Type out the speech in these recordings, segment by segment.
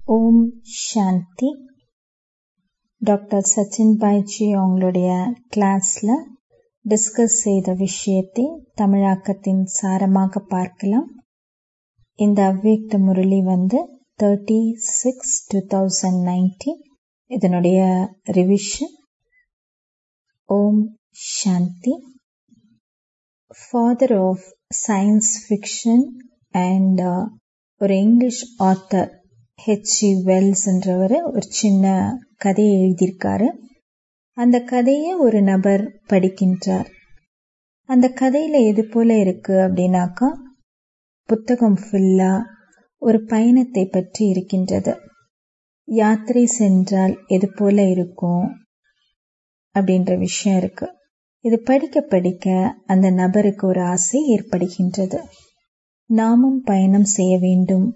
ஓம் Shanti doctor Sachin Bhaiji அவங்களுடைய கிளாஸில் discuss செய்த விஷயத்தை தமிழாக்கத்தின் சாரமாக பார்க்கலாம் இந்த அவ்வியக்த முரளி வந்து thirty six two thousand nineteen இதனுடைய revision Om Shanti father of science fiction and ஒரு இங்கிலீஷ் ஆத்தர் ஹெச்இ வெல்ஸ்ன்றவர் ஒரு சின்ன கதையை எழுதியிருக்காரு அந்த கதையை ஒரு நபர் படிக்கின்றார் அந்த கதையில எது போல இருக்கு அப்படின்னாக்கா புத்தகம் ஃபுல்லா ஒரு பயணத்தை பற்றி இருக்கின்றது யாத்திரை சென்றால் எது போல இருக்கும் அப்படின்ற விஷயம் இருக்கு இது படிக்க படிக்க அந்த நபருக்கு ஒரு ஆசை ஏற்படுகின்றது நாமும் பயணம் செய்ய வேண்டும்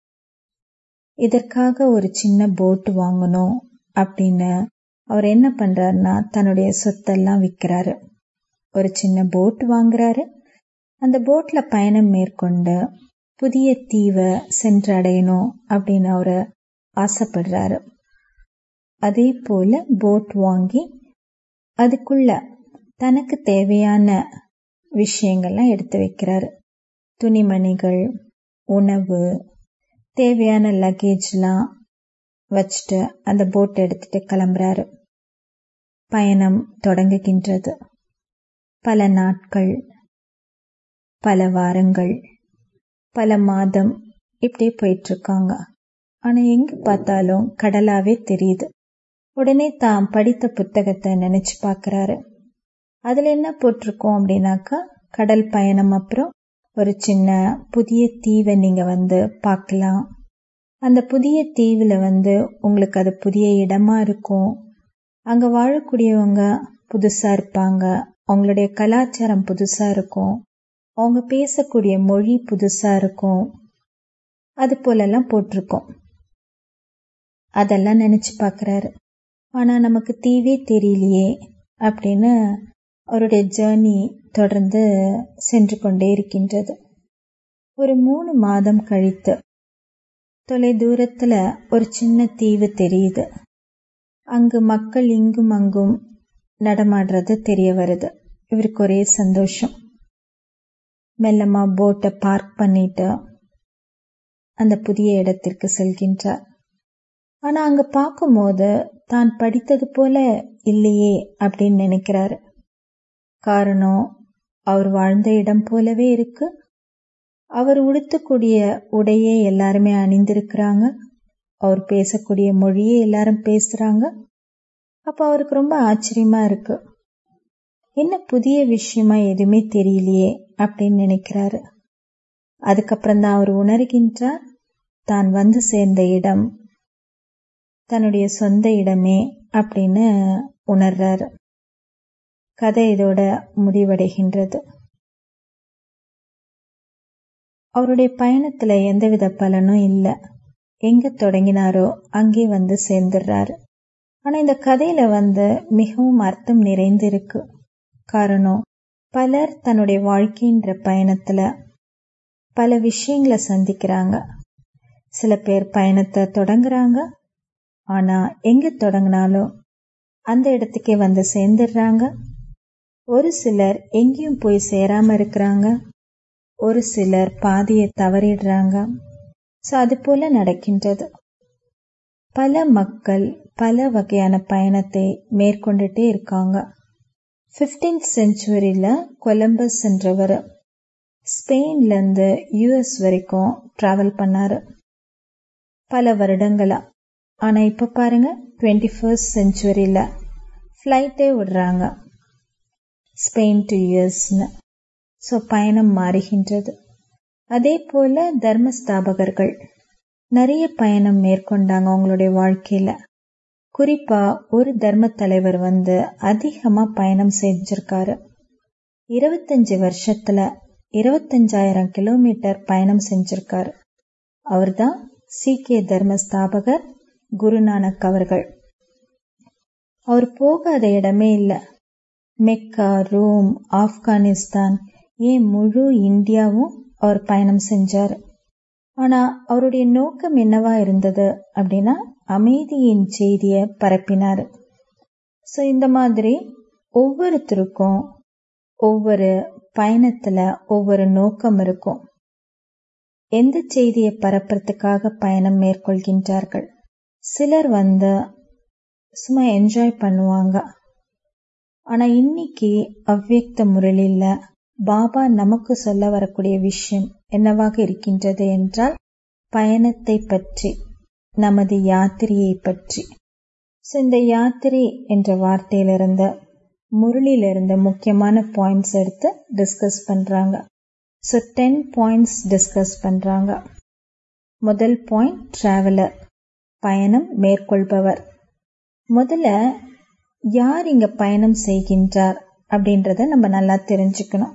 இதற்காக ஒரு சின்ன போட் வாங்கணும் அப்படின்னு அவர் என்ன பண்றாருன்னா தன்னுடைய சொத்தெல்லாம் விற்கிறாரு ஒரு சின்ன போட் வாங்குறாரு அந்த போட்ல பயணம் மேற்கொண்டு புதிய தீவை சென்றடையணும் அப்படின்னு அவரு ஆசைப்படுறாரு அதே போல போட் வாங்கி அதுக்குள்ள தனக்கு தேவையான விஷயங்கள்லாம் எடுத்து வைக்கிறாரு துணிமணிகள் உணவு தேவையான லக்கேஜ்லாம் வச்சுட்டு அந்த போட் எடுத்துட்டு கிளம்புறாரு பயணம் தொடங்குகின்றது பல நாட்கள் பல வாரங்கள் பல மாதம் இப்படியே போயிட்டு இருக்காங்க ஆனா எங்க பார்த்தாலும் கடலாவே தெரியுது உடனே தாம் படித்த புத்தகத்தை நினைச்சு பாக்குறாரு அதுல என்ன போட்டிருக்கோம் அப்படின்னாக்கா கடல் பயணம் அப்புறம் ஒரு சின்ன புதிய தீவை நீங்க வந்து பார்க்கலாம் அந்த புதிய தீவுல வந்து உங்களுக்கு அது புதிய இடமா இருக்கும் அங்க வாழக்கூடியவங்க புதுசா இருப்பாங்க அவங்களுடைய கலாச்சாரம் புதுசா இருக்கும் அவங்க பேசக்கூடிய மொழி புதுசா இருக்கும் அது போலெல்லாம் போட்டிருக்கோம் அதெல்லாம் நினைச்சு பாக்குறாரு ஆனா நமக்கு தீவே தெரியலையே அப்படின்னு அவருடைய ஜேர்னி தொடர்ந்து சென்று கொண்டே இருக்கின்றது ஒரு மூணு மாதம் கழித்து தொலை தூரத்துல ஒரு சின்ன தீவு தெரியுது அங்கு மக்கள் இங்கும் அங்கும் நடமாடுறது தெரிய வருது இவருக்கு ஒரே சந்தோஷம் மெல்லமா போட்டை பார்க் பண்ணிட்டு அந்த புதிய இடத்திற்கு செல்கின்றார் ஆனா அங்க பார்க்கும்போது தான் படித்தது போல இல்லையே அப்படின்னு நினைக்கிறாரு காரணம் அவர் வாழ்ந்த இடம் போலவே இருக்கு அவர் உடுத்தக்கூடிய உடையே எல்லாருமே அணிந்திருக்கிறாங்க அவர் பேசக்கூடிய மொழியே எல்லாரும் பேசுறாங்க அப்ப அவருக்கு ரொம்ப ஆச்சரியமா இருக்கு என்ன புதிய விஷயமா எதுவுமே தெரியலையே அப்படின்னு நினைக்கிறாரு அதுக்கப்புறம் தான் அவர் உணர்கின்றார் தான் வந்து சேர்ந்த இடம் தன்னுடைய சொந்த இடமே அப்படின்னு உணர்றாரு கதை இதோட முடிவடைகின்றது அவருடைய பயணத்துல எந்தவித பலனும் இல்லை எங்க தொடங்கினாரோ அங்கே வந்து சேர்ந்துடுறாரு ஆனா இந்த கதையில வந்து மிகவும் அர்த்தம் நிறைந்திருக்கு காரணம் பலர் தன்னுடைய வாழ்க்கைன்ற பயணத்துல பல விஷயங்களை சந்திக்கிறாங்க சில பேர் பயணத்தை தொடங்குறாங்க ஆனா எங்க தொடங்கினாலும் அந்த இடத்துக்கே வந்து சேர்ந்துடுறாங்க ஒரு சிலர் எங்கேயும் போய் சேராம இருக்கிறாங்க ஒரு சிலர் பாதியை தவறிடுறாங்க ஸோ அது போல நடக்கின்றது பல மக்கள் பல வகையான பயணத்தை மேற்கொண்டுட்டே இருக்காங்க பிப்டீன்த் செஞ்சுரியில கொலம்பஸ் என்றவர் ஸ்பெயின்ல இருந்து யூஎஸ் வரைக்கும் டிராவல் பண்ணாரு பல வருடங்களா ஆனா இப்ப பாருங்க டுவெண்ட்டி ஃபர்ஸ்ட் செஞ்சுரியில ஃப்ளைட்டே விடுறாங்க ஸ்பெயின் டு யூஎஸ்னு ஸோ பயணம் மாறுகின்றது அதே போல தர்மஸ்தாபகர்கள் நிறைய பயணம் மேற்கொண்டாங்க அவங்களுடைய வாழ்க்கையில குறிப்பா ஒரு தர்ம தலைவர் வந்து அதிகமா பயணம் செஞ்சிருக்காரு இருபத்தஞ்சு வருஷத்துல இருபத்தஞ்சாயிரம் கிலோமீட்டர் பயணம் செஞ்சிருக்காரு அவர்தான் சீக்கிய தர்ம ஸ்தாபகர் குருநானக் அவர்கள் அவர் போகாத இடமே இல்லை மெக்கா ரோம் ஆப்கானிஸ்தான் ஏன் முழு இந்தியாவும் அவர் பயணம் செஞ்சார் ஆனா அவருடைய நோக்கம் என்னவா இருந்தது அப்படின்னா அமைதியின் செய்தியை பரப்பினாரு ஸோ இந்த மாதிரி ஒவ்வொருத்தருக்கும் ஒவ்வொரு பயணத்துல ஒவ்வொரு நோக்கம் இருக்கும் எந்த செய்தியை பரப்புறதுக்காக பயணம் மேற்கொள்கின்றார்கள் சிலர் வந்து சும்மா என்ஜாய் பண்ணுவாங்க ஆனா இன்னைக்கு அவ்வியக்த முரளில பாபா நமக்கு சொல்ல வரக்கூடிய விஷயம் என்னவாக இருக்கின்றது என்றால் பயணத்தை பற்றி நமது யாத்திரையை பற்றி ஸோ இந்த யாத்திரை என்ற வார்த்தையிலிருந்த முரளியிலிருந்த முக்கியமான பாயிண்ட்ஸ் எடுத்து டிஸ்கஸ் பண்றாங்க ஸோ டென் பாயிண்ட்ஸ் டிஸ்கஸ் பண்றாங்க முதல் பாயிண்ட் டிராவலர் பயணம் மேற்கொள்பவர் முதல்ல யார் இங்க பயணம் செய்கின்றார் அப்படின்றத நம்ம நல்லா தெரிஞ்சுக்கணும்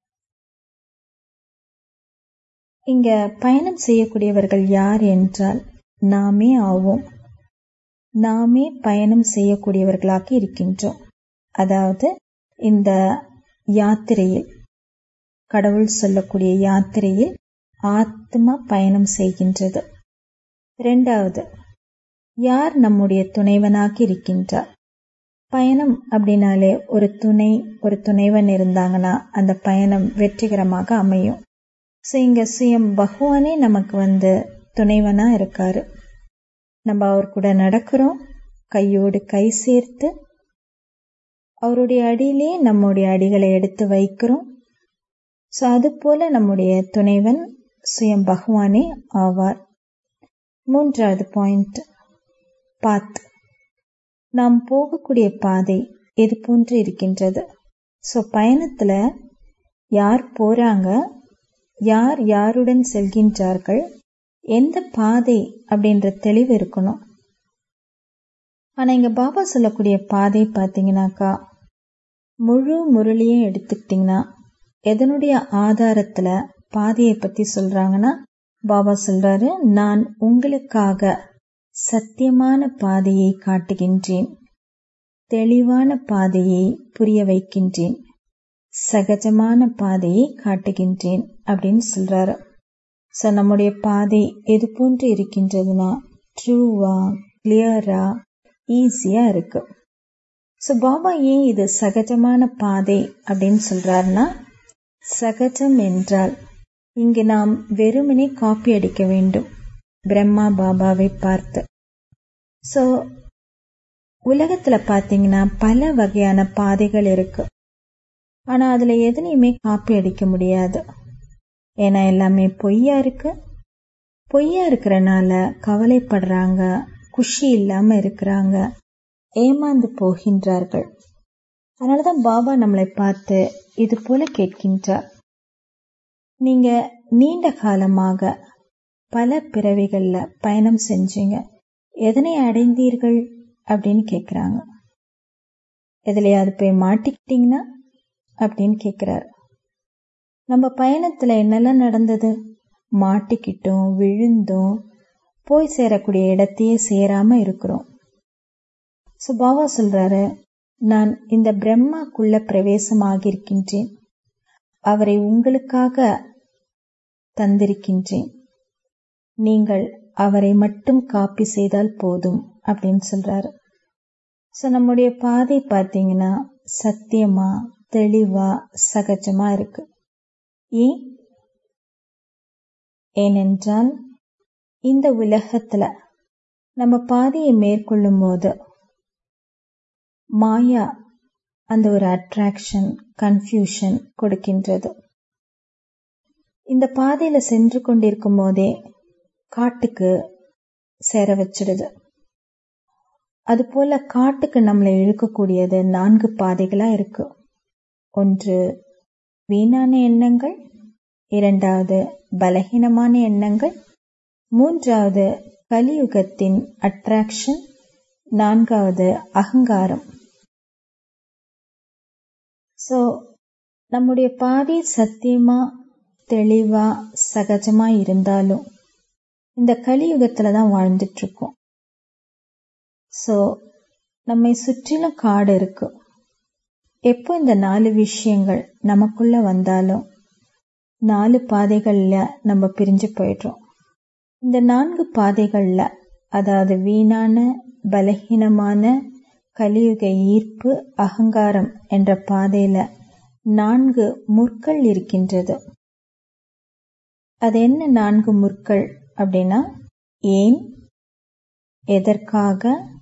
இங்க பயணம் செய்யக்கூடியவர்கள் யார் என்றால் நாமே ஆவோம் நாமே பயணம் செய்யக்கூடியவர்களாக இருக்கின்றோம் அதாவது இந்த யாத்திரையில் கடவுள் சொல்லக்கூடிய யாத்திரையில் ஆத்மா பயணம் செய்கின்றது இரண்டாவது யார் நம்முடைய துணைவனாக இருக்கின்றார் பயணம் அப்படின்னாலே ஒரு துணை ஒரு துணைவன் இருந்தாங்கன்னா அந்த பயணம் வெற்றிகரமாக அமையும் ஸோ இங்க சுயம் பகவானே நமக்கு வந்து துணைவனா இருக்காரு நம்ம அவர் கூட நடக்கிறோம் கையோடு கை சேர்த்து அவருடைய அடியிலே நம்முடைய அடிகளை எடுத்து வைக்கிறோம் ஸோ அது போல நம்முடைய துணைவன் சுயம் பகவானே ஆவார் மூன்றாவது பாயிண்ட் பாத் நாம் போகக்கூடிய பாதை எது போன்று இருக்கின்றது ஸோ பயணத்துல யார் போறாங்க யார் யாருடன் செல்கின்றார்கள் எந்த பாதை அப்படின்ற தெளிவு இருக்கணும் ஆனா இங்க பாபா சொல்லக்கூடிய பாதை பார்த்தீங்கன்னாக்கா முழு முரளியும் எடுத்துக்கிட்டிங்கன்னா எதனுடைய ஆதாரத்துல பாதையை பத்தி சொல்றாங்கன்னா பாபா சொல்றாரு நான் உங்களுக்காக சத்தியமான பாதையை காட்டுகின்றேன் தெளிவான பாதையை புரிய வைக்கின்றேன் சகஜமான பாதையை காட்டுகின்றேன் அப்படின்னு சொல்றாரு ஸோ நம்முடைய பாதை எது போன்று இருக்கின்றதுன்னா ட்ரூவா கிளியரா ஈஸியா இருக்கு ஸோ பாபா ஏன் இது சகஜமான பாதை அப்படின்னு சொல்றாருன்னா சகஜம் என்றால் இங்கு நாம் வெறுமனே காப்பி அடிக்க வேண்டும் பிரம்மா பாபாவை பார்த்து ஸோ உலகத்துல பாத்தீங்கன்னா பல வகையான பாதைகள் இருக்கு ஆனா அதுல எதுலையுமே காப்பி அடிக்க முடியாது ஏன்னா எல்லாமே பொய்யா இருக்கு பொய்யா இருக்கிறனால கவலைப்படுறாங்க குஷி இல்லாம இருக்கிறாங்க ஏமாந்து போகின்றார்கள் அதனாலதான் பாபா நம்மளை பார்த்து இது போல கேட்கின்றார் நீங்க நீண்ட காலமாக பல பிறவிகள்ல பயணம் செஞ்சீங்க எதனை அடைந்தீர்கள் அப்படின்னு கேக்குறாங்க எதுலையாவது போய் மாட்டிக்கிட்டீங்கன்னா அப்படின்னு கேக்குறாரு நம்ம பயணத்துல என்னெல்லாம் நடந்தது மாட்டிக்கிட்டோம் விழுந்தோம் போய் சேரக்கூடிய இடத்தையே சேராம இருக்கிறோம் சுபாவா சொல்றாரு நான் இந்த பிரம்மாக்குள்ள பிரவேசமாகியிருக்கின்றேன் அவரை உங்களுக்காக தந்திருக்கின்றேன் நீங்கள் அவரை மட்டும் காப்பி செய்தால் போதும் அப்படின்னு சொல்றாரு ஸோ நம்முடைய பாதை பார்த்தீங்கன்னா சத்தியமா தெளிவா சகஜமா இருக்கு ஏன் ஏனென்றால் இந்த உலகத்துல நம்ம பாதையை மேற்கொள்ளும் போது மாயா அந்த ஒரு அட்ராக்ஷன் கன்ஃபியூஷன் கொடுக்கின்றது இந்த பாதையில சென்று கொண்டிருக்கும் போதே காட்டுக்கு சேர வச்சிடுது அது போல காட்டுக்கு நம்மளை இழுக்கக்கூடியது நான்கு பாதைகளா இருக்கு ஒன்று வீணான எண்ணங்கள் இரண்டாவது பலகீனமான எண்ணங்கள் மூன்றாவது கலியுகத்தின் அட்ராக்ஷன் நான்காவது அகங்காரம் ஸோ நம்முடைய பாதை சத்தியமா தெளிவா சகஜமா இருந்தாலும் இந்த கலியுகத்துல தான் வாழ்ந்துட்டு இருக்கோம் ஸோ நம்மை சுற்றிலும் காடு இருக்கு எப்போ இந்த நாலு விஷயங்கள் நமக்குள்ள வந்தாலும் நாலு பாதைகள்ல நம்ம பிரிஞ்சு போயிடுறோம் இந்த நான்கு பாதைகள்ல அதாவது வீணான பலகீனமான கலியுக ஈர்ப்பு அகங்காரம் என்ற பாதையில நான்கு முற்கள் இருக்கின்றது அது என்ன நான்கு முற்கள் அப்படின்னா ஏன் எதற்காக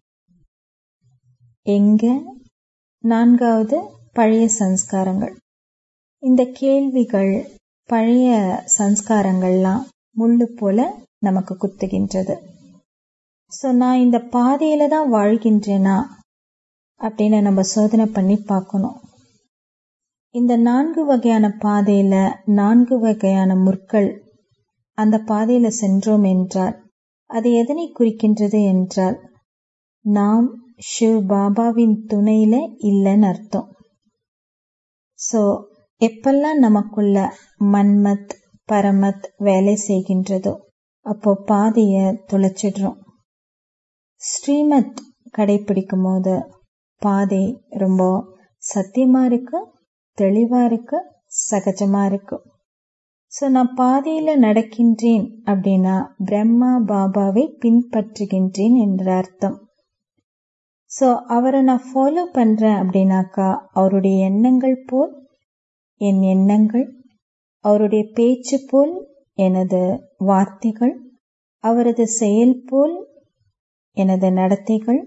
எங்க நான்காவது பழைய சம்ஸ்காரங்கள் இந்த கேள்விகள் பழைய சம்ஸ்காரங்கள்லாம் முள்ளு போல நமக்கு குத்துகின்றது ஸோ நான் இந்த பாதையில தான் வாழ்கின்றேனா அப்படின்னு நம்ம சோதனை பண்ணி பார்க்கணும் இந்த நான்கு வகையான பாதையில நான்கு வகையான முற்கள் அந்த பாதையில சென்றோம் என்றால் அது எதனை குறிக்கின்றது என்றால் நாம் ஷிவ் பாபாவின் துணையில இல்லைன்னு அர்த்தம் ஸோ எப்பெல்லாம் நமக்குள்ள மன்மத் பரமத் வேலை செய்கின்றதோ அப்போ பாதைய தொலைச்சிடுறோம் ஸ்ரீமத் கடைபிடிக்கும் போது பாதை ரொம்ப சத்தியமா இருக்கு தெளிவா இருக்கு சகஜமா இருக்கு ஸோ நான் பாதையில நடக்கின்றேன் அப்படின்னா பிரம்மா பாபாவை பின்பற்றுகின்றேன் என்ற அர்த்தம் ஸோ அவரை நான் ஃபாலோ பண்றேன் அப்படின்னாக்கா அவருடைய எண்ணங்கள் போல் என் எண்ணங்கள் அவருடைய பேச்சு போல் எனது வார்த்தைகள் அவரது செயல் போல் எனது நடத்தைகள்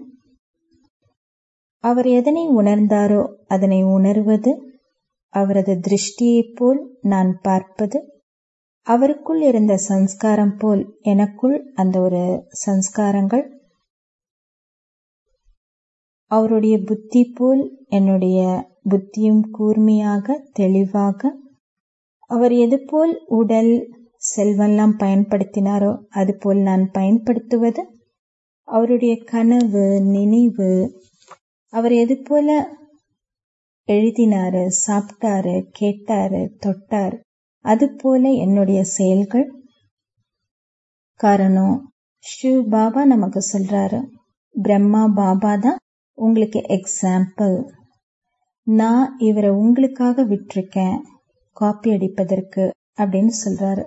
அவர் எதனை உணர்ந்தாரோ அதனை உணர்வது அவரது திருஷ்டியைப் போல் நான் பார்ப்பது அவருக்குள் இருந்த சம்ஸ்காரம் போல் எனக்குள் அந்த ஒரு சம்ஸ்காரங்கள் அவருடைய புத்தி போல் என்னுடைய புத்தியும் கூர்மையாக தெளிவாக அவர் எதுபோல் உடல் செல்வெல்லாம் பயன்படுத்தினாரோ அதுபோல் நான் பயன்படுத்துவது அவருடைய கனவு நினைவு அவர் எது போல எழுதினாரு சாப்பிட்டாரு கேட்டாரு தொட்டார் அது போல என்னுடைய செயல்கள் காரணம் ஷிவ் பாபா நமக்கு சொல்றாரு பிரம்மா பாபா தான் உங்களுக்கு எக்ஸாம்பிள் நான் இவரை உங்களுக்காக விட்டிருக்கேன் காப்பி அடிப்பதற்கு அப்படின்னு சொல்றாரு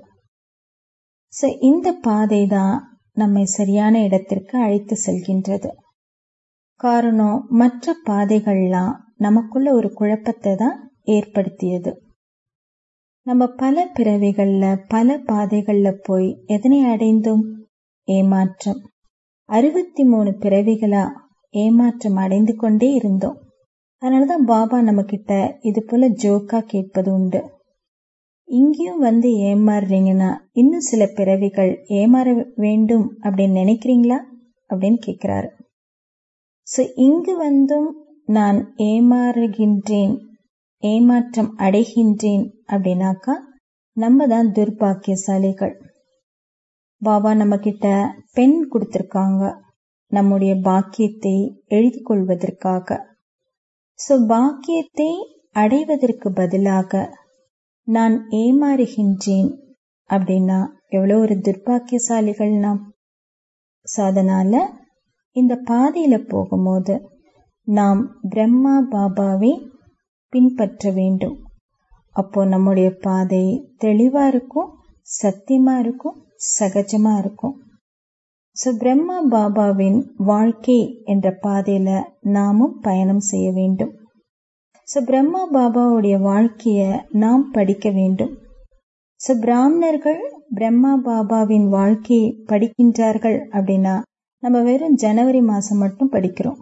ஸோ இந்த பாதை தான் நம்மை சரியான இடத்திற்கு அழைத்து செல்கின்றது காரணம் மற்ற பாதைகள்லாம் நமக்குள்ள ஒரு குழப்பத்தை தான் ஏற்படுத்தியது நம்ம பல பிறவிகள்ல பல பாதைகள்ல போய் எதனை அடைந்தோம் ஏமாற்றம் அறுபத்தி மூணு பிறவிகளா ஏமாற்றம் அடைந்து கொண்டே இருந்தோம் அதனாலதான் பாபா நம்ம கிட்ட இது போல ஜோக்கா கேட்பது உண்டு இங்கேயும் வந்து ஏமாறுறீங்கன்னா இன்னும் சில பிறவிகள் ஏமாற வேண்டும் அப்படின்னு நினைக்கிறீங்களா அப்படின்னு கேட்கிறாரு ஸோ இங்கு வந்தும் நான் ஏமாறுகின்றேன் ஏமாற்றம் அடைகின்றேன் அப்படின்னாக்கா நம்ம தான் துர்பாக்கியசாலிகள் பாபா நம்ம கிட்ட பெண் கொடுத்திருக்காங்க நம்முடைய பாக்கியத்தை எழுதி கொள்வதற்காக ஸோ பாக்கியத்தை அடைவதற்கு பதிலாக நான் ஏமாறுகின்றேன் அப்படின்னா எவ்வளோ ஒரு துர்பாக்கியசாலிகள் நாம் ஸோ அதனால இந்த பாதையில போகும்போது நாம் பிரம்மா பாபாவை பின்பற்ற வேண்டும் அப்போ நம்முடைய பாதை தெளிவா இருக்கும் சத்தியமா இருக்கும் சகஜமா இருக்கும் ஸோ பிரம்மா பாபாவின் வாழ்க்கை என்ற பாதையில நாமும் பயணம் செய்ய வேண்டும் ஸோ பிரம்மா பாபாவுடைய வாழ்க்கைய நாம் படிக்க வேண்டும் ஸோ பிராமணர்கள் பிரம்மா பாபாவின் வாழ்க்கையை படிக்கின்றார்கள் அப்படின்னா நம்ம வெறும் ஜனவரி மாசம் மட்டும் படிக்கிறோம்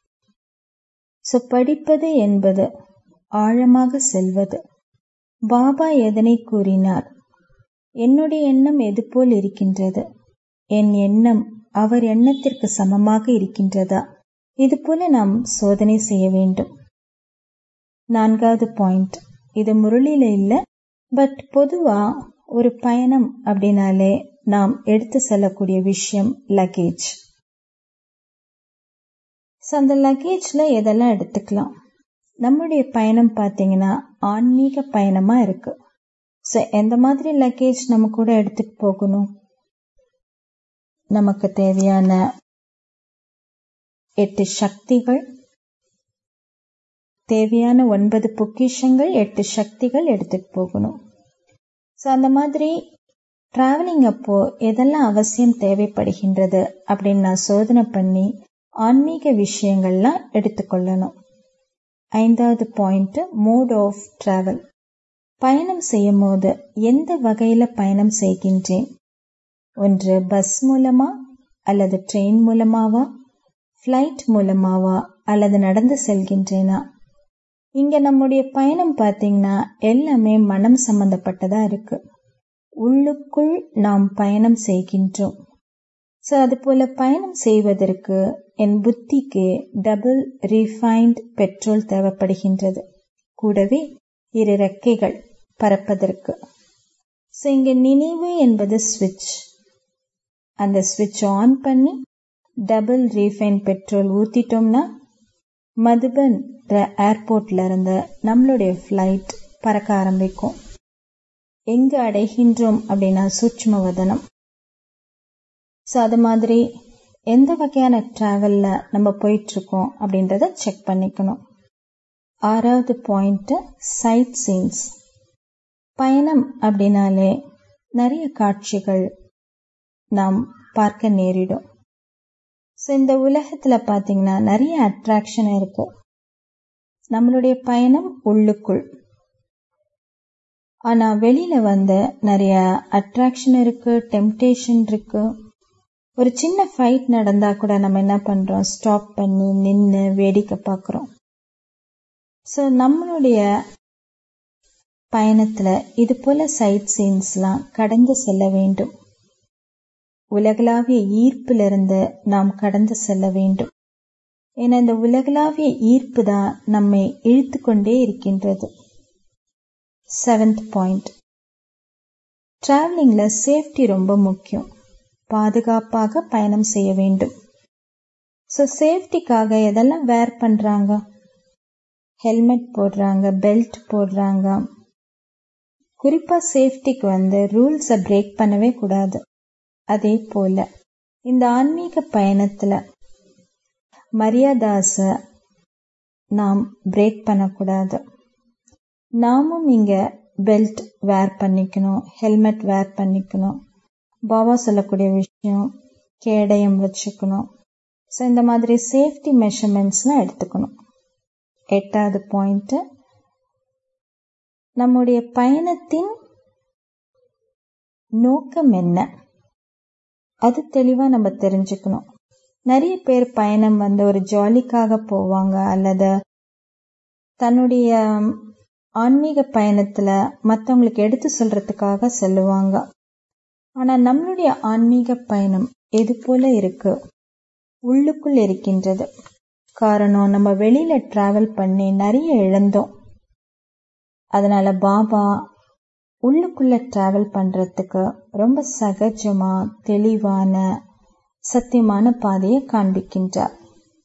ஸோ படிப்பது என்பது ஆழமாக செல்வது பாபா எதனை கூறினார் என்னுடைய எண்ணம் எது போல் இருக்கின்றது என் எண்ணம் அவர் எண்ணத்திற்கு சமமாக இருக்கின்றதா இது போல நாம் சோதனை செய்ய வேண்டும் நான்காவது பாயிண்ட் இது முரளியில இல்ல பட் பொதுவா ஒரு பயணம் அப்படின்னாலே நாம் எடுத்து செல்லக்கூடிய விஷயம் லக்கேஜ் ஸோ அந்த லக்கேஜ்ல எதெல்லாம் எடுத்துக்கலாம் நம்முடைய பயணம் பார்த்தீங்கன்னா ஆன்மீக பயணமா இருக்கு ஸோ எந்த மாதிரி லக்கேஜ் நம்ம கூட எடுத்துட்டு போகணும் நமக்கு தேவையான எட்டு சக்திகள் தேவையான ஒன்பது பொக்கிஷங்கள் எட்டு சக்திகள் எடுத்துட்டு போகணும் ஸோ அந்த மாதிரி டிராவலிங் அப்போ எதெல்லாம் அவசியம் தேவைப்படுகின்றது அப்படின்னு நான் சோதனை பண்ணி ஆன்மீக விஷயங்கள்லாம் எடுத்துக்கொள்ளணும் ஐந்தாவது பாயிண்ட் மோட் ஆஃப் டிராவல் பயணம் செய்யும் போது எந்த வகையில பயணம் செய்கின்றேன் ஒன்று பஸ் மூலமா அல்லது ட்ரெயின் மூலமாவா ஃப்ளைட் மூலமாவா அல்லது நடந்து செல்கின்றேனா இங்க நம்முடைய பயணம் பார்த்தீங்கன்னா எல்லாமே மனம் சம்பந்தப்பட்டதா இருக்கு உள்ளுக்குள் நாம் பயணம் செய்கின்றோம் ஸோ அதுபோல பயணம் செய்வதற்கு என் புத்திக்கு டபுள் ரீஃபைன்ட் பெட்ரோல் தேவைப்படுகின்றது கூடவே இரு ரெக்கைகள் பறப்பதற்கு ஸோ இங்க நினைவு என்பது ஸ்விட்ச் அந்த ஸ்விட்ச் ஆன் பண்ணி டபுள் ரீஃபைன் பெட்ரோல் ஊத்திட்டோம்னா மதுபன் ஏர்போர்ட்ல இருந்து நம்மளுடைய ஃப்ளைட் பறக்க ஆரம்பிக்கும் எங்கு அடைகின்றோம் அப்படின்னா சூட்ச்ம வதனம் ஸோ அது மாதிரி எந்த வகையான டிராவல்ல நம்ம போயிட்டு இருக்கோம் அப்படின்றத செக் பண்ணிக்கணும் ஆறாவது பாயிண்ட் சைட் சீன்ஸ் பயணம் அப்படின்னாலே நிறைய காட்சிகள் நாம் பார்க்க நேரிடும் ஸோ இந்த உலகத்துல பாத்தீங்கன்னா நிறைய அட்ராக்ஷன் இருக்கு நம்மளுடைய பயணம் உள்ளுக்குள் ஆனா வெளியில வந்து நிறைய அட்ராக்ஷன் இருக்கு டெம்டேஷன் இருக்கு ஒரு சின்ன ஃபைட் நடந்தா கூட நம்ம என்ன பண்றோம் ஸ்டாப் பண்ணி நின்று வேடிக்கை பார்க்குறோம் ஸோ நம்மளுடைய பயணத்துல இது போல சைட் சீன்ஸ்லாம் கடந்து செல்ல வேண்டும் உலகளாவிய ஈர்ப்பிலிருந்து நாம் கடந்து செல்ல வேண்டும் ஏன்னா இந்த உலகளாவிய ஈர்ப்பு தான் நம்மை இழுத்து கொண்டே இருக்கின்றது செவன்த் பாயிண்ட் டிராவலிங்ல சேஃப்டி ரொம்ப முக்கியம் பாதுகாப்பாக பயணம் செய்ய வேண்டும் ஸோ சேஃப்டிக்காக எதெல்லாம் வேர் பண்றாங்க ஹெல்மெட் போடுறாங்க பெல்ட் போடுறாங்க குறிப்பா சேஃப்டிக்கு வந்து ரூல்ஸை பிரேக் பண்ணவே கூடாது அதே போல இந்த ஆன்மீக பயணத்துல மரியாதாச நாம் பிரேக் பண்ணக்கூடாது நாமும் இங்க பெல்ட் வேர் பண்ணிக்கணும் ஹெல்மெட் வேர் பண்ணிக்கணும் பாபா சொல்லக்கூடிய விஷயம் கேடயம் வச்சுக்கணும் ஸோ இந்த மாதிரி சேஃப்டி மெஷர்மெண்ட்ஸ்லாம் எடுத்துக்கணும் எட்டாவது பாயிண்ட் நம்முடைய பயணத்தின் நோக்கம் என்ன அது தெளிவா நம்ம தெரிஞ்சுக்கணும் நிறைய பேர் பயணம் வந்து ஒரு ஜாலிக்காக போவாங்க அல்லது தன்னுடைய ஆன்மீக பயணத்துல மற்றவங்களுக்கு எடுத்து சொல்றதுக்காக செல்லுவாங்க ஆனா நம்மளுடைய ஆன்மீக பயணம் எது போல இருக்கு உள்ளுக்குள் இருக்கின்றது காரணம் நம்ம வெளியில டிராவல் பண்ணி நிறைய இழந்தோம் அதனால பாபா உள்ளுக்குள்ள டிராவல் பண்றதுக்கு ரொம்ப சகஜமா தெளிவான சத்தியமான பாதையை காண்பிக்கின்றார்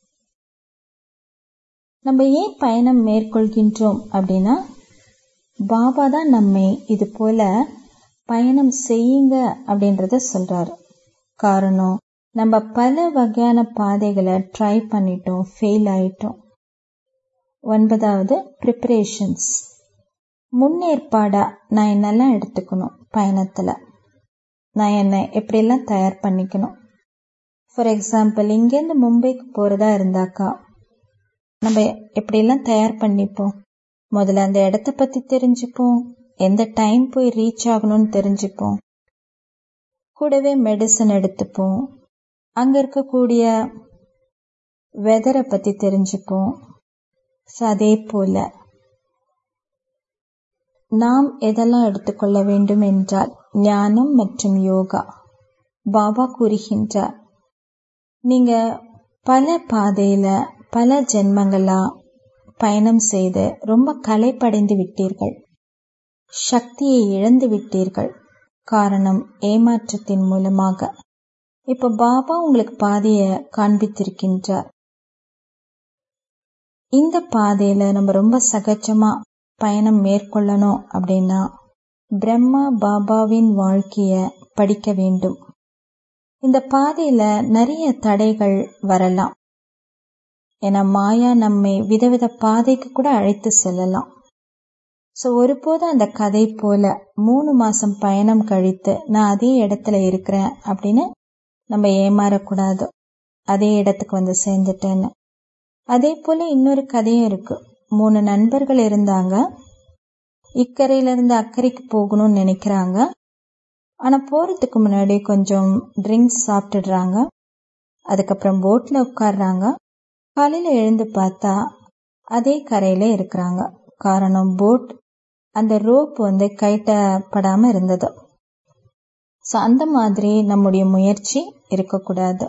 நம்ம ஏன் பயணம் மேற்கொள்கின்றோம் அப்படின்னா பாபா தான் நம்மை இது போல பயணம் செய்யுங்க அப்படின்றத சொல்றாரு காரணம் நம்ம பல வகையான பாதைகளை ட்ரை பண்ணிட்டோம் ஃபெயில் ஆயிட்டோம் ஒன்பதாவது ப்ரிப்பரேஷன்ஸ் முன்னேற்பாடா நான் என்னெல்லாம் எடுத்துக்கணும் பயணத்துல நான் என்னை எப்படியெல்லாம் தயார் பண்ணிக்கணும் ஃபார் எக்ஸாம்பிள் இங்கேருந்து மும்பைக்கு போறதா இருந்தாக்கா நம்ம எப்படியெல்லாம் தயார் பண்ணிப்போம் முதல்ல அந்த இடத்த பத்தி தெரிஞ்சுப்போம் எந்த டைம் போய் ரீச் ஆகணும்னு தெரிஞ்சுப்போம் கூடவே மெடிசன் எடுத்துப்போம் அங்க இருக்கக்கூடிய வெதரை பத்தி தெரிஞ்சுப்போம் ஸோ அதே போல நாம் எதெல்லாம் எடுத்துக்கொள்ள வேண்டும் என்றால் ஞானம் மற்றும் யோகா பாபா கூறுகின்றார் நீங்க பல பாதையில பல ஜென்மங்களா பயணம் செய்து ரொம்ப களைப்படைந்து விட்டீர்கள் சக்தியை இழந்து விட்டீர்கள் காரணம் ஏமாற்றத்தின் மூலமாக இப்ப பாபா உங்களுக்கு பாதைய காண்பித்திருக்கின்றார் இந்த பாதையில நம்ம ரொம்ப சகஜமா பயணம் மேற்கொள்ளணும் அப்படின்னா பிரம்மா பாபாவின் வாழ்க்கைய படிக்க வேண்டும் இந்த பாதையில நிறைய தடைகள் வரலாம் ஏன்னா மாயா நம்மை விதவித பாதைக்கு கூட அழைத்து செல்லலாம் ஸோ ஒருபோதும் அந்த கதை போல மூணு மாசம் பயணம் கழித்து நான் அதே இடத்துல இருக்கிறேன் அப்படின்னு நம்ம ஏமாறக்கூடாது அதே இடத்துக்கு வந்து சேர்ந்துட்டேன்னு அதே போல இன்னொரு கதையும் இருக்கு மூணு நண்பர்கள் இருந்தாங்க இக்கரையில இருந்து அக்கறைக்கு போகணும்னு நினைக்கிறாங்க ஆனா போறதுக்கு முன்னாடி கொஞ்சம் ட்ரிங்க்ஸ் சாப்பிட்டுடுறாங்க அதுக்கப்புறம் போட்ல உட்காடுறாங்க காலையில எழுந்து பார்த்தா அதே கரையில இருக்கிறாங்க காரணம் போட் அந்த ரோப் வந்து கைட்டப்படாம இருந்தது ஸோ அந்த மாதிரி நம்முடைய முயற்சி இருக்கக்கூடாது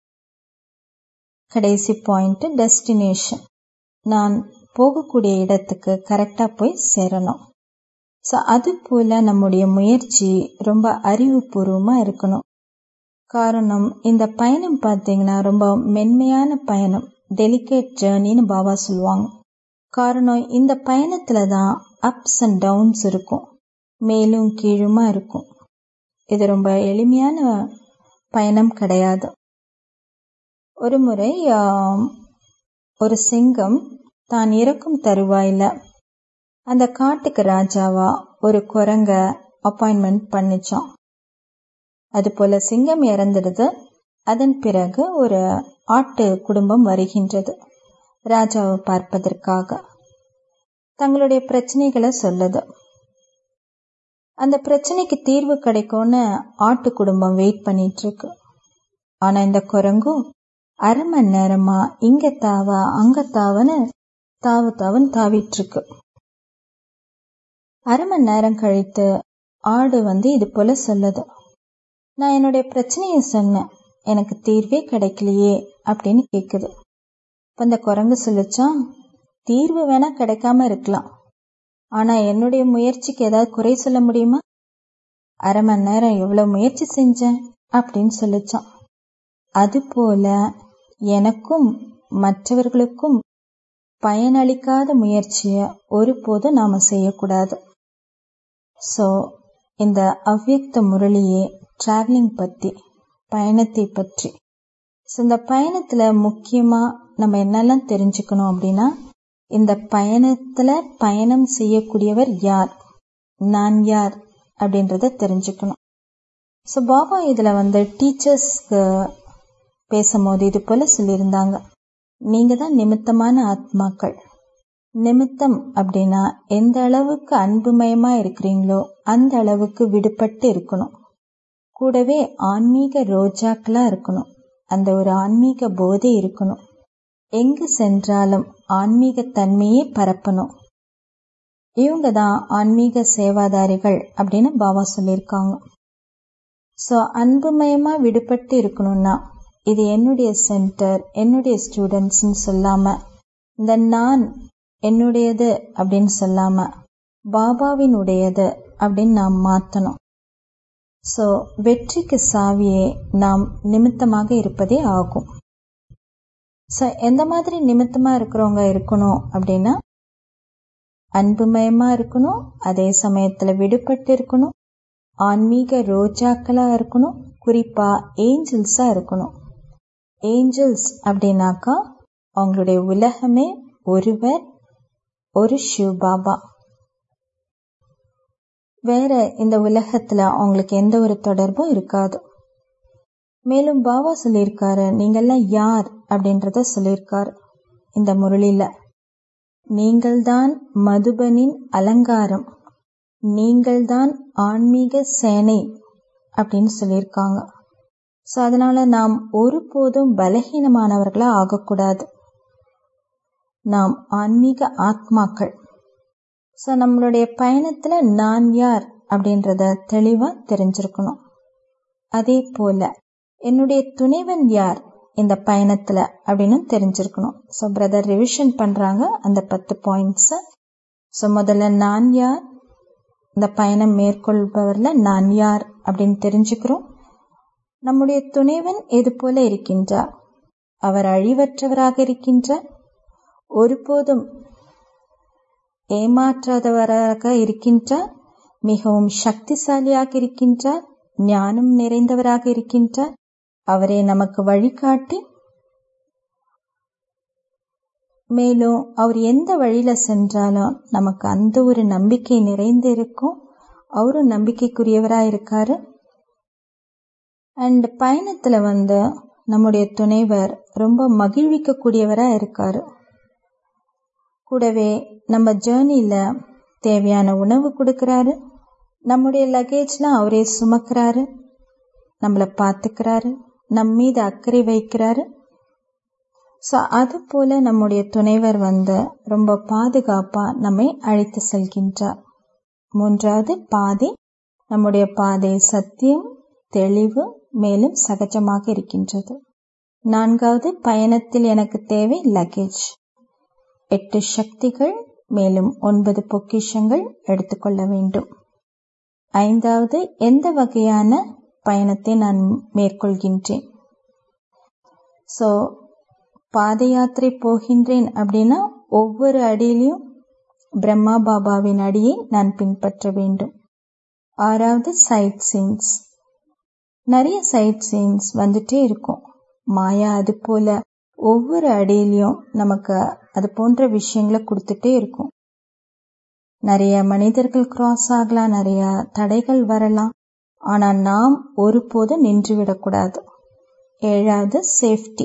கடைசி பாயிண்ட் டெஸ்டினேஷன் நான் போகக்கூடிய இடத்துக்கு கரெக்டா போய் சேரணும் ஸோ அது போல நம்முடைய முயற்சி ரொம்ப அறிவுபூர்வமா இருக்கணும் காரணம் இந்த பயணம் பார்த்தீங்கன்னா ரொம்ப மென்மையான பயணம் டெலிகேட் ஜேர்னின்னு பாபா சொல்லுவாங்க காரணம் இந்த பயணத்துல தான் அப்ஸ் அண்ட் டவுன்ஸ் இருக்கும் மேலும் கீழுமா இருக்கும் இது ரொம்ப எளிமையான பயணம் கிடையாது ஒரு முறை ஒரு சிங்கம் தான் இறக்கும் தருவாயில அந்த காட்டுக்கு ராஜாவா ஒரு குரங்க அப்பாயின்மெண்ட் பண்ணிச்சான் அது போல சிங்கம் இறந்துடுது அதன் பிறகு ஒரு ஆட்டு குடும்பம் வருகின்றது ராஜாவை பார்ப்பதற்காக தங்களுடைய பிரச்சனைகளை சொல்லுது அந்த பிரச்சனைக்கு தீர்வு கிடைக்கும்னு ஆட்டு குடும்பம் வெயிட் பண்ணிட்டு இருக்கு ஆனா இந்த குரங்கும் அரை மணி நேரமா இங்க தாவா அங்க தாவன்னு தாவு தாவன்னு தாவிட்டு இருக்கு அரை மணி நேரம் கழித்து ஆடு வந்து இது போல சொல்லுது நான் என்னுடைய பிரச்சனைய சொன்னேன் எனக்கு தீர்வே கிடைக்கலையே அப்படின்னு கேக்குது இப்ப இந்த குரங்கு சொல்லிச்சான் தீர்வு வேணா கிடைக்காம இருக்கலாம் ஆனா என்னுடைய முயற்சிக்கு ஏதாவது குறை சொல்ல முடியுமா அரை மணி நேரம் எவ்வளவு முயற்சி செஞ்சேன் அப்படின்னு சொல்லிச்சான் அது போல எனக்கும் மற்றவர்களுக்கும் பயனளிக்காத முயற்சிய ஒருபோதும் நாம செய்யக்கூடாது ஸோ இந்த அவ்வியக்த முரளியே டிராவலிங் பத்தி பயணத்தை பற்றி ஸோ இந்த பயணத்துல முக்கியமா நம்ம என்னெல்லாம் தெரிஞ்சுக்கணும் அப்படின்னா இந்த பயணத்துல பயணம் செய்யக்கூடியவர் யார் நான் யார் அப்படின்றத தெரிஞ்சுக்கணும் ஸோ பாபா இதுல வந்து டீச்சர்ஸ்க்கு பேசும்போது இது போல சொல்லியிருந்தாங்க நீங்க தான் நிமித்தமான ஆத்மாக்கள் நிமித்தம் அப்படின்னா எந்த அளவுக்கு அன்புமயமா இருக்கிறீங்களோ அந்த அளவுக்கு விடுபட்டு இருக்கணும் கூடவே ஆன்மீக ரோஜாக்களா இருக்கணும் அந்த ஒரு ஆன்மீக போதை இருக்கணும் எங்கு சென்றாலும் ஆன்மீக தன்மையே பரப்பணும் இவங்க தான் ஆன்மீக சேவாதாரிகள் அப்படின்னு பாபா சொல்லியிருக்காங்க ஸோ அன்புமயமா விடுபட்டு இருக்கணும்னா இது என்னுடைய சென்டர் என்னுடைய ஸ்டூடெண்ட்ஸ்னு சொல்லாம இந்த நான் என்னுடையது அப்படின்னு சொல்லாம பாபாவின் உடையது அப்படின்னு நாம் மாத்தணும் ஸோ வெற்றிக்கு சாவியே நாம் நிமித்தமாக இருப்பதே ஆகும் ஸோ எந்த மாதிரி நிமித்தமா இருக்கிறவங்க இருக்கணும் அப்படின்னா அன்புமயமா இருக்கணும் அதே சமயத்துல விடுபட்டு இருக்கணும் ஆன்மீக ரோஜாக்களா இருக்கணும் குறிப்பா ஏஞ்சல்ஸா இருக்கணும் ஏஞ்சல்ஸ் அப்படின்னாக்கா அவங்களுடைய உலகமே ஒருவர் ஒரு சிவ் பாபா வேற இந்த உலகத்துல அவங்களுக்கு எந்த ஒரு தொடர்பும் இருக்காது மேலும் பாபா சொல்லியிருக்காரு நீங்கெல்லாம் யார் அப்படின்றத சொல்லியிருக்காரு இந்த முரளியில நீங்கள்தான் மதுபனின் அலங்காரம் நீங்கள்தான் ஆன்மீக சேனை அப்படின்னு சொல்லியிருக்காங்க ஸோ அதனால நாம் ஒருபோதும் பலகீனமானவர்களா ஆகக்கூடாது நாம் ஆன்மீக ஆத்மாக்கள் ஸோ நம்மளுடைய பயணத்துல நான் யார் அப்படின்றத தெளிவா தெரிஞ்சிருக்கணும் அதே போல என்னுடைய துணைவன் யார் இந்த பயணத்துல அப்படின்னு தெரிஞ்சிருக்கணும் ஸோ பிரதர் ரிவிஷன் பண்றாங்க அந்த பத்து பாயிண்ட்ஸ் ஸோ முதல்ல நான் யார் இந்த பயணம் மேற்கொள்பவர்ல நான் யார் அப்படின்னு தெரிஞ்சுக்கிறோம் நம்முடைய துணைவன் எது போல இருக்கின்றார் அவர் அழிவற்றவராக இருக்கின்றார் ஒருபோதும் ஏமாற்றாதவராக இருக்கின்றார் மிகவும் சக்திசாலியாக இருக்கின்றார் ஞானம் நிறைந்தவராக இருக்கின்றார் அவரே நமக்கு வழிகாட்டி மேலும் அவர் எந்த வழியில சென்றாலும் நமக்கு அந்த ஒரு நம்பிக்கை நிறைந்து இருக்கும் அவரும் நம்பிக்கைக்குரியவரா இருக்காரு அண்ட் பயணத்துல வந்து நம்முடைய துணைவர் ரொம்ப மகிழ்விக்க கூடியவரா இருக்காரு கூடவே நம்ம ஜேர்னில தேவையான உணவு கொடுக்கறாரு நம்முடைய லக்கேஜ்லாம் அவரே சுமக்கிறாரு நம்மளை பார்த்துக்கிறாரு நம் மீது அக்கறை வைக்கிறாரு ஸோ அது போல நம்முடைய துணைவர் வந்து ரொம்ப பாதுகாப்பா நம்மை அழைத்து செல்கின்றார் மூன்றாவது பாதை நம்முடைய பாதை சத்தியம் தெளிவு மேலும் சகஜமாக இருக்கின்றது நான்காவது பயணத்தில் எனக்கு தேவை லக்கேஜ் எட்டு சக்திகள் மேலும் ஒன்பது பொக்கிஷங்கள் எடுத்துக்கொள்ள வேண்டும் ஐந்தாவது எந்த வகையான பயணத்தை நான் மேற்கொள்கின்றேன் ஸோ பாத யாத்திரை போகின்றேன் அப்படின்னா ஒவ்வொரு அடியிலையும் பிரம்மா பாபாவின் அடியை நான் பின்பற்ற வேண்டும் ஆறாவது சைட் சீன்ஸ் நிறைய சைட் சீன்ஸ் வந்துட்டே இருக்கும் மாயா அது போல ஒவ்வொரு அடியிலையும் நமக்கு அது போன்ற விஷயங்களை கொடுத்துட்டே இருக்கும் நிறைய மனிதர்கள் கிராஸ் ஆகலாம் நிறைய தடைகள் வரலாம் ஆனா நாம் ஒருபோதும் நின்றுவிடக்கூடாது ஏழாவது சேஃப்டி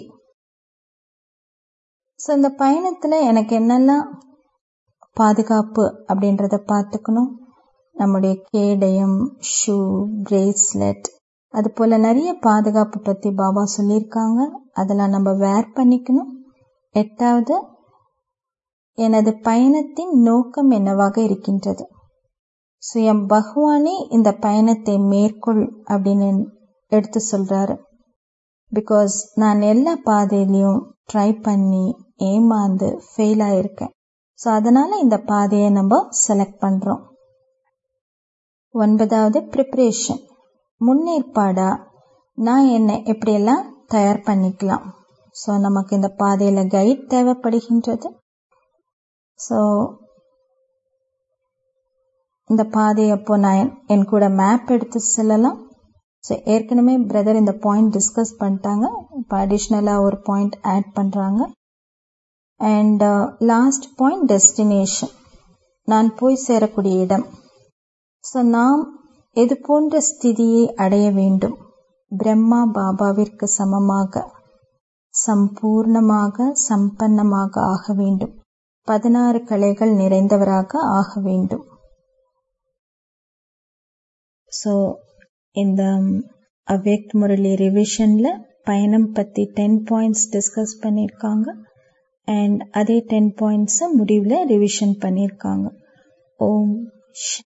ஸோ இந்த பயணத்துல எனக்கு என்னெல்லாம் பாதுகாப்பு அப்படின்றத பார்த்துக்கணும் நம்முடைய கேடயம் ஷூ பிரேஸ்லெட் அது போல நிறைய பாதுகாப்பு பத்தி பாபா சொல்லியிருக்காங்க அதெல்லாம் நம்ம வேர் பண்ணிக்கணும் எட்டாவது எனது பயணத்தின் நோக்கம் என்னவாக இருக்கின்றது சுயம் பகவானே இந்த பயணத்தை மேற்கொள் அப்படின்னு எடுத்து சொல்றாரு பிகாஸ் நான் எல்லா பாதையிலையும் ட்ரை பண்ணி ஏமாந்து ஃபெயில் ஆயிருக்கேன் ஸோ அதனால இந்த பாதையை நம்ம செலக்ட் பண்றோம் ஒன்பதாவது ப்ரிப்ரேஷன் முன்னேற்பாடா நான் என்ன எப்படியெல்லாம் தயார் பண்ணிக்கலாம் ஸோ நமக்கு இந்த பாதையில கைட் தேவைப்படுகின்றது ஸோ இந்த பாதையை அப்போ நான் என் கூட மேப் எடுத்து செல்லலாம் ஸோ ஏற்கனவே பிரதர் இந்த பாயிண்ட் டிஸ்கஸ் பண்ணிட்டாங்க இப்போ அடிஷ்னலாக ஒரு பாயிண்ட் ஆட் பண்ணுறாங்க அண்ட் லாஸ்ட் பாயிண்ட் டெஸ்டினேஷன் நான் போய் சேரக்கூடிய இடம் ஸோ நாம் எது போன்ற ஸ்திதியை அடைய வேண்டும் பிரம்மா பாபாவிற்கு சமமாக சம்பூர்ணமாக சம்பன்னமாக ஆக வேண்டும் பதினாறு கலைகள் நிறைந்தவராக ஆக வேண்டும் ஸோ இந்த அவ்யக்த் முரளி ரிவிஷன்ல பயணம் பத்தி டென் பாயிண்ட்ஸ் டிஸ்கஸ் பண்ணியிருக்காங்க அண்ட் அதே டென் பாயிண்ட்ஸை முடிவில் ரிவிஷன் பண்ணியிருக்காங்க ஓம்